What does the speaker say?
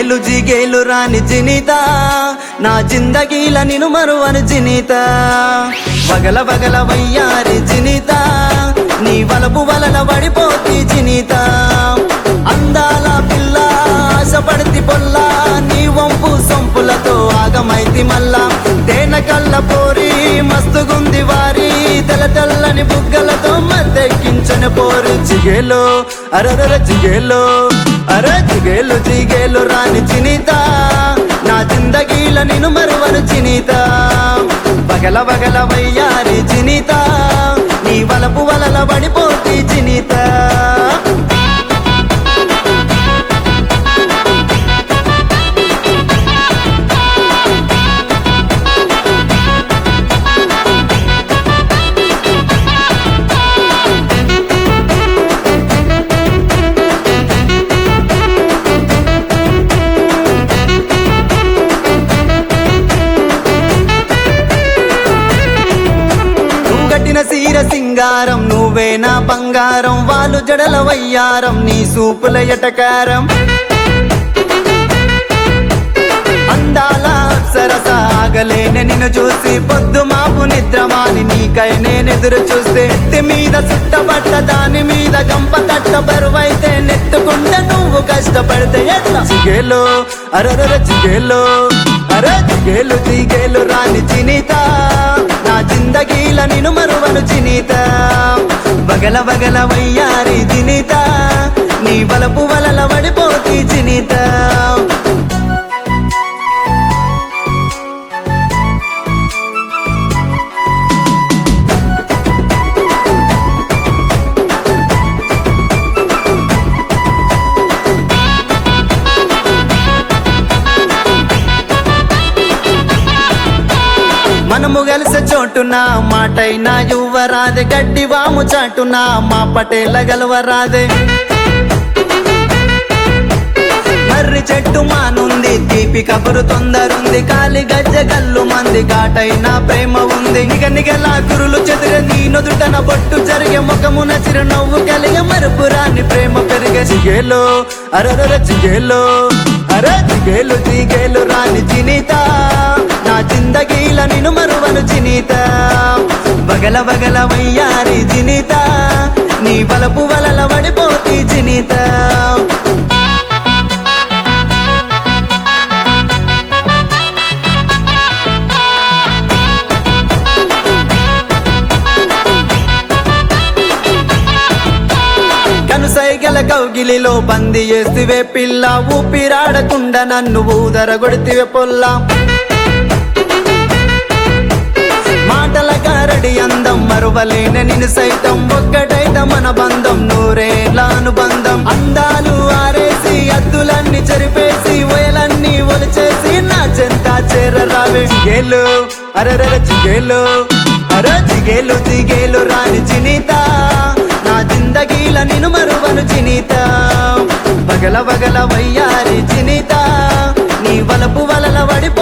జిగేలు జిగేలు రాని జినిత నా జిందగీల నిను మరువను జినిత వగల వగల వయ్యారి జినిత నీ వలపు వలల పడిపోతి జినిత అందాల పిల్ల ఆశపడితి పొల్ల నీ వంపు సొంపులతో ఆగమైతి మల్లా తేన కళ్ళ పోరి మస్తుగుంది వారి తెల్ల తెల్లని బుగ్గలతో మద్దెక్కించని పోరు జిగేలో అరరర జిగేలో అర జిగేలు జిగేలు రాని చినిత నా జిందగీల నిను మరువను చినిత బగల బగల వయ్యారి చినిత నీ వలపు వలల పడిపోతి చినిత నువ్వు కట్టిన సీర సింగారం నువ్వే నా బంగారం వాళ్ళు జడల వయ్యారం నీ సూపుల ఎటకారం అందాల సరసాగలేని నిన్ను చూసి పొద్దు మాపు నిద్రమాని నీకై నేనెదురు చూస్తే ఎత్తి మీద చుట్టబట్ట దాని మీద గంప కట్ట బరువైతే నెత్తుకుంటే నువ్వు కష్టపడితే ఎట్లా చిగేలో అరరర చిగేలో అర చిగేలు చిగేలు రాని చినిత నా జిందగీల నిను మరువను చినిత బగల బగల వయ్యారి చినిత నీ బలపు వలల పడిపోతి చినిత మనము కలిసే చోటున మాటైనా యువరాదే గడ్డి వాము చాటున మా పటేల గలవరాదే మర్రి చెట్టు మానుంది తీపి కబురు తొందరుంది కాలి గజ్జ గల్లు మంది ఘాటైన ప్రేమ ఉంది నిగ నిగలా కురులు చెదిరే నీ నొదుటన బొట్టు జరిగే ముఖమున చిరునవ్వు కలిగే మరుపు రాని ప్రేమ పెరిగే చిగేలో అరరర చిగేలో అర చిగేలు చిగేలు రాని చినిత నా జిందగీల నిను మరువను చినిత బగల బగల వయ్యారి చినిత నీ బలపు వలల పడిపోతి చినిత కనుసైగల కౌగిలిలో బంది చేసివే పిల్ల ఊపిరాడకుండా నన్ను ఊదర కొడితివే పొల్ల మాటల కారడి అందం మరువలేని నిన్ను సైతం ఒక్కటైత మన బంధం నూరేళ్ళ అనుబంధం అందాలు ఆరేసి అద్దులన్నీ చెరిపేసి వేలన్నీ ఒలిచేసి నా చెంత చేరరావే చిగేలు అరరర చిగేలు అర చిగేలు చిగేలు రాని చినిత నా జిందగీల నిను మరువను చినిత బగల బగల వయ్యారి చినిత నీ వలపు వలల వడిపో